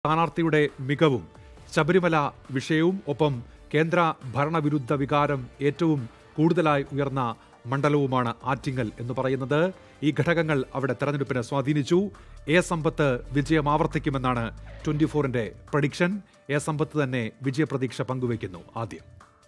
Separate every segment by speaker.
Speaker 1: സ്ഥാനാർത്ഥിയുടെ മികവും ശബരിമല വിഷയവും ഒപ്പം കേന്ദ്ര ഭരണവിരുദ്ധ വികാരം ഏറ്റവും കൂടുതലായി ഉയർന്ന മണ്ഡലവുമാണ് ആറ്റിങ്ങൽ എന്ന് പറയുന്നത് ഈ ഘടകങ്ങൾ അവിടെ തെരഞ്ഞെടുപ്പിനെ സ്വാധീനിച്ചു എ സമ്പത്ത് വിജയം ആവർത്തിക്കുമെന്നാണ് ട്വന്റി ഫോറിന്റെ പ്രഡിക്ഷൻ എ സമ്പത്ത് തന്നെ വിജയപ്രതീക്ഷ പങ്കുവയ്ക്കുന്നു ആദ്യം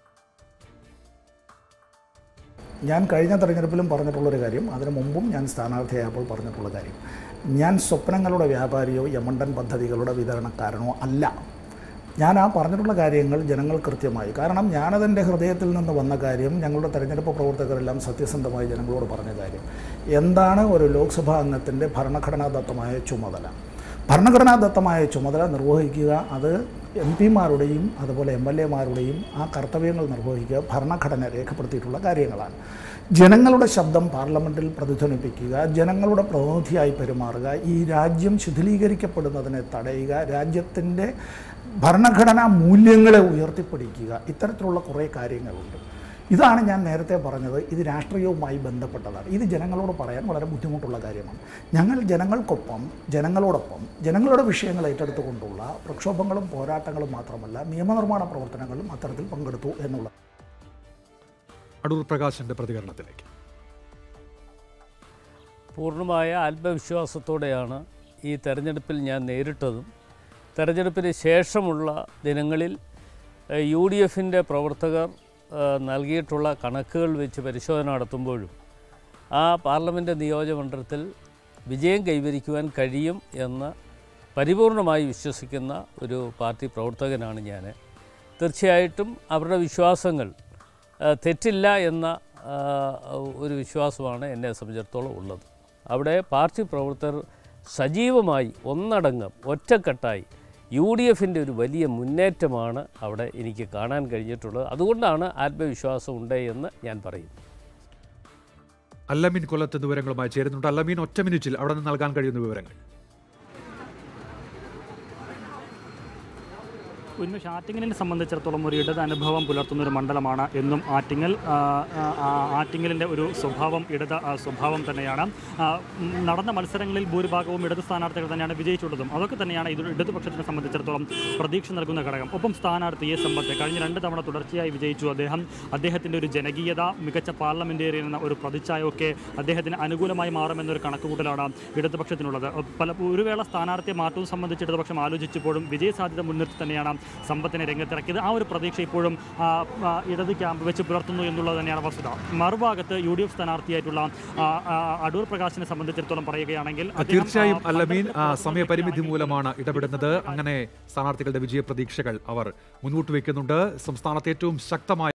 Speaker 2: ഞാൻ കഴിഞ്ഞ തെരഞ്ഞെടുപ്പിലും പറഞ്ഞിട്ടുള്ളൊരു കാര്യം അതിനു മുമ്പും ഞാൻ സ്ഥാനാർത്ഥിയായപ്പോൾ പറഞ്ഞിട്ടുള്ള കാര്യം ഞാൻ സ്വപ്നങ്ങളുടെ വ്യാപാരിയോ യമണ്ടൻ പദ്ധതികളുടെ വിതരണക്കാരനോ അല്ല ഞാൻ ആ പറഞ്ഞിട്ടുള്ള കാര്യങ്ങൾ ജനങ്ങൾ കൃത്യമായി കാരണം ഞാനതെൻ്റെ ഹൃദയത്തിൽ നിന്ന് വന്ന കാര്യം ഞങ്ങളുടെ തെരഞ്ഞെടുപ്പ് പ്രവർത്തകരെല്ലാം സത്യസന്ധമായി ജനങ്ങളോട് പറഞ്ഞ കാര്യം എന്താണ് ഒരു ലോക്സഭാ അംഗത്തിൻ്റെ ഭരണഘടനാദത്തമായ ചുമതല ഭരണഘടനാദത്തമായ ചുമതല നിർവഹിക്കുക അത് എം പിമാരുടെയും അതുപോലെ എം എൽ എമാരുടെയും ആ കർത്തവ്യങ്ങൾ നിർവഹിക്കുക ഭരണഘടന രേഖപ്പെടുത്തിയിട്ടുള്ള കാര്യങ്ങളാണ് ജനങ്ങളുടെ ശബ്ദം പാർലമെൻറ്റിൽ പ്രതിധ്വനിപ്പിക്കുക ജനങ്ങളുടെ പ്രതിനിധിയായി പെരുമാറുക ഈ രാജ്യം ശിഥിലീകരിക്കപ്പെടുന്നതിനെ തടയുക രാജ്യത്തിൻ്റെ ഭരണഘടനാ മൂല്യങ്ങളെ ഉയർത്തിപ്പിടിക്കുക ഇത്തരത്തിലുള്ള കുറേ കാര്യങ്ങളുണ്ട് ഇതാണ് ഞാൻ നേരത്തെ പറഞ്ഞത് ഇത് രാഷ്ട്രീയവുമായി ബന്ധപ്പെട്ടതാണ് ഇത് ജനങ്ങളോട് പറയാൻ വളരെ ബുദ്ധിമുട്ടുള്ള കാര്യമാണ് ഞങ്ങൾ ജനങ്ങൾക്കൊപ്പം ജനങ്ങളോടൊപ്പം ജനങ്ങളുടെ വിഷയങ്ങൾ ഏറ്റെടുത്തുകൊണ്ടുള്ള പ്രക്ഷോഭങ്ങളും പോരാട്ടങ്ങളും മാത്രമല്ല നിയമനിർമ്മാണ പ്രവർത്തനങ്ങളും അത്തരത്തിൽ പങ്കെടുത്തു എന്നുള്ളത്
Speaker 1: അടൂർ പ്രകാശിന്റെ പ്രതികരണത്തിലേക്ക്
Speaker 3: പൂർണ്ണമായ ആത്മവിശ്വാസത്തോടെയാണ് ഈ തെരഞ്ഞെടുപ്പിൽ ഞാൻ നേരിട്ടതും തെരഞ്ഞെടുപ്പിന് ശേഷമുള്ള ദിനങ്ങളിൽ ഏഹ്, യു ഡി എഫിൻ്റെ പ്രവർത്തകർ ഏഹ്, നൽകിയിട്ടുള്ള കണക്കുകൾ വെച്ച് പരിശോധന നടത്തുമ്പോഴും ആ പാർലമെൻറ്റ് നിയോജകമണ്ഡലത്തിൽ വിജയം കൈവരിക്കുവാൻ കഴിയും എന്ന് പരിപൂർണമായി വിശ്വസിക്കുന്ന ഒരു പാർട്ടി പ്രവർത്തകനാണ് ഞാൻ തീർച്ചയായിട്ടും അവരുടെ വിശ്വാസങ്ങൾ ആ, തെറ്റില്ല എന്ന ആ, ഒരു വിശ്വാസമാണ് എന്നെ സംബന്ധിച്ചിടത്തോളം ഉള്ളത് അവിടെ പാർട്ടി പ്രവർത്തകർ സജീവമായി ഒന്നടങ്കം ഒറ്റക്കെട്ടായി യു ഡി എഫിൻ്റെ ഒരു വലിയ മുന്നേറ്റമാണ് അവിടെ എനിക്ക് കാണാൻ കഴിഞ്ഞിട്ടുള്ളത് അതുകൊണ്ടാണ് ആത്മവിശ്വാസം ഉണ്ട് എന്ന് ഞാൻ പറയും
Speaker 1: അല്ലമീൻ കൊല്ലത്ത് വിവരങ്ങളുമായി ചേരുന്നുണ്ട് അല്ലമീൻ ഒറ്റ മിനിറ്റിൽ അവിടെ നിന്ന് നൽകാൻ കഴിയുന്ന വിവരങ്ങൾ
Speaker 4: ഉന്മേഷ് ആറ്റിങ്ങലിനെ സംബന്ധിച്ചിടത്തോളം ഒരു ഇടത് അനുഭവം പുലർത്തുന്ന ഒരു മണ്ഡലമാണ് എന്നും ആറ്റിങ്ങൽ ആ, ആ, ആ, ആറ്റിങ്ങലിൻ്റെ ഒരു സ്വഭാവം ഇടത് ആ, സ്വഭാവം തന്നെയാണ് ആ, ഉം, നടന്ന മത്സരങ്ങളിൽ ഭൂരിഭാഗവും ഇടത് സ്ഥാനാർത്ഥികൾ തന്നെയാണ് വിജയിച്ചുള്ളതും അതൊക്കെ തന്നെയാണ് ഇത് ഇടതുപക്ഷത്തിനെ സംബന്ധിച്ചിടത്തോളം പ്രതീക്ഷ നൽകുന്ന ഘടകം ഒപ്പം സ്ഥാനാർത്ഥി എ സമ്പത്ത് കഴിഞ്ഞ രണ്ട് തവണ തുടർച്ചയായി വിജയിച്ചു അദ്ദേഹം അദ്ദേഹത്തിൻ്റെ ഒരു ജനകീയത മികച്ച പാർലമെൻറ്റേറിയൻ എന്ന ഒരു പ്രതിച്ഛായൊക്കെ അദ്ദേഹത്തിന് അനുകൂലമായി മാറുമെന്നൊരു കണക്കുകൂട്ടലാണ് ഇടതുപക്ഷത്തിനുള്ളത് പല ഒരു വേള സ്ഥാനാർത്ഥിയെ മാറ്റവും സംബന്ധിച്ച് ഇടതുപക്ഷം ആലോചിച്ചപ്പോഴും വിജയസാധ്യത മുൻനിർത്തി തന്നെയാണ് സമ്പത്തിനെ രംഗത്തിറക്കിയത് ആ ഒരു പ്രതീക്ഷ ഇപ്പോഴും ആ, ആ, ഇടത് ക്യാമ്പ് വെച്ച് പുലർത്തുന്നു എന്നുള്ളത് തന്നെയാണ് വസ്തുത മറുഭാഗത്ത് യു ഡി എഫ് സ്ഥാനാർത്ഥിയായിട്ടുള്ള ആ, ആ, അടൂർ പ്രകാശിനെ സംബന്ധിച്ചിടത്തോളം പറയുകയാണെങ്കിൽ അദ്ദേഹം,
Speaker 1: തീർച്ചയായും
Speaker 4: ആ,
Speaker 1: അല്ലമീൻ ആ,
Speaker 4: പന്ത്രണ്ട്
Speaker 1: സമയപരിമിതി മൂലമാണ് ഇടപെടുന്നത് അങ്ങനെ സ്ഥാനാർത്ഥികളുടെ വിജയപ്രതീക്ഷകൾ അവർ മുന്നോട്ട് വയ്ക്കുന്നുണ്ട് സംസ്ഥാനത്ത് ഏറ്റവും ശക്തമായ